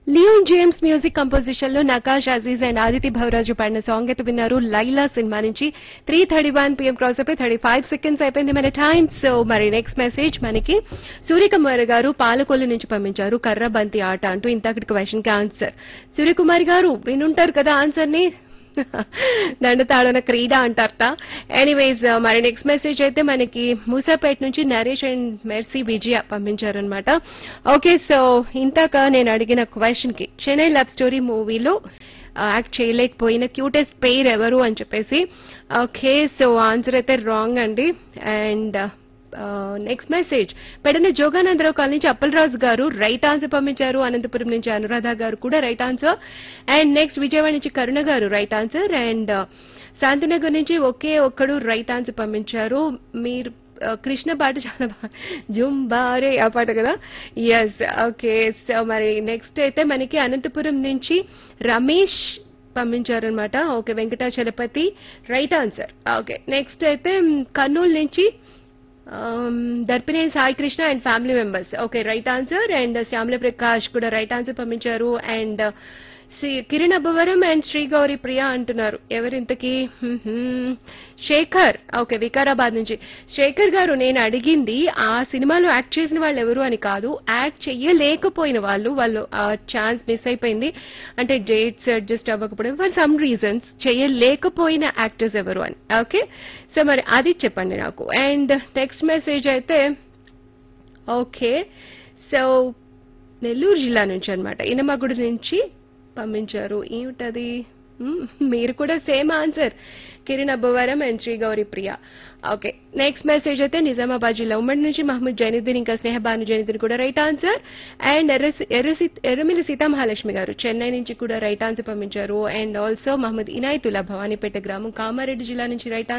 Leone James music composition లో Nakash Aziz and Aditi Bhavaraju పాడిన song అయితే విన్నారు లైలా సినిమా నుంచి three thirty one PM cross అయిపోయి థర్టీ ఫైవ్ సెకండ్స్ అయిపోయింది మన టైం సో మరి నెక్స్ట్ మెసేజ్ మనకి సూర్యకుమార్ గారు పాలకొల్లు నుంచి పంపించారు కర్ర బంతి ఆట అంటూ ఇంతకటి క్వశ్చన్ కి ఆన్సర్ సూర్యకుమార్ గారు వినుంటారు కదా ఆన్సర్ ని దండతాడన క్రీడ అంటారట ఎనీవేస్ మరి నెక్స్ట్ మెసేజ్ అయితే మనకి మూసాపేట నుంచి నరేష్ అండ్ మెర్సీ విజయ పంపించారనమాట ఓకే సో ఇంతాక నేను అడిగిన క్వశ్చన్ కి చెన్నై లవ్ స్టోరీ మూవీలో యాక్ట్ చేయలేకపోయిన క్యూటెస్ట్ పేర్ ఎవరు అని చెప్పేసి ఓకే సో ఆన్సర్ అయితే రాంగ్ అండి and next message Pedana Joganandarao colony నుంచి అప్పలరాజు గారు రైట్ ఆన్సర్ పంపించారు అనంతపురం నుంచి అనురాధ గారు కూడా right answer and next Vijayawada నుంచి కరుణ గారు రైట్ ఆన్సర్ అండ్ శాంతినగర్ నుంచి ఒకే ఒక్కడు రైట్ ఆన్సర్ పంపించారు మీరు ఆ, కృష్ణ పాట చాలా బాగా జుంబారే ఆ పాట కదా ఎస్ ఓకే సో మరి నెక్స్ట్ అయితే మనకి అనంతపురం నుంచి రమేష్ పంపించారనమాట okay Venkatachalapathi right answer okay next అయితే మ్, కర్నూలు నుంచి దర్పినే Sai Krishna and family members okay right answer and Shyamala Prakash కూడా రైట్ ఆన్సర్ పంపించారు అండ్ శ్రీ కిరణ్ అబ్బవరం అండ్ శ్రీ గౌరీ ప్రియ అంటున్నారు ఎవరింతకి హ్మ్ హ్మ్. శేఖర్ ఓకే వికారాబాద్ నుంచి శేఖర్ గారు నేను అడిగింది ఆ సినిమాలో యాక్ట్ చేసిన వాళ్ళు ఎవరు అని కాదు యాక్ట్ చెయ్యలేకపోయిన వాళ్ళు వాళ్ళు ఆ ఛాన్స్ మిస్ అయిపోయింది అంటే డేట్స్ అడ్జస్ట్ అవ్వకపోవడం ఫర్ సమ్ రీజన్స్ చెయ్యలేకపోయిన యాక్టర్స్ ఎవరు అని ఓకే సో మరి అది చెప్పండి నాకు అండ్ నెక్స్ట్ మెసేజ్ అయితే ఓకే సో నెల్లూరు జిల్లా నుంచి అనమాట ఇనమగుడి నుంచి పంపించారు ఏమిటది మ్మ్, మీరు కూడా same answer Kiran Abbavaram and Shri Gouri Priya okay next message అయితే నిజామాబాద్ జిల్లా ఉమ్మడి నుంచి మహమ్మద్ జైనుద్దీన్ ఇంకా స్నేహబాను జైనుద్దీన్ కూడా రైట్ ఆన్సర్ అండ్ ఎర్రసి ఎర్రసి ఎర్రమిల్లి సీతామహాలక్ష్మి గారు చెన్నై నుంచి కూడా రైట్ ఆన్సర్ పంపించారు అండ్ ఆల్సో మహమ్మద్ ఇనాయతుల్లా భవానీపేట గ్రామం కామారెడ్డి జిల్లా నుంచి రైట్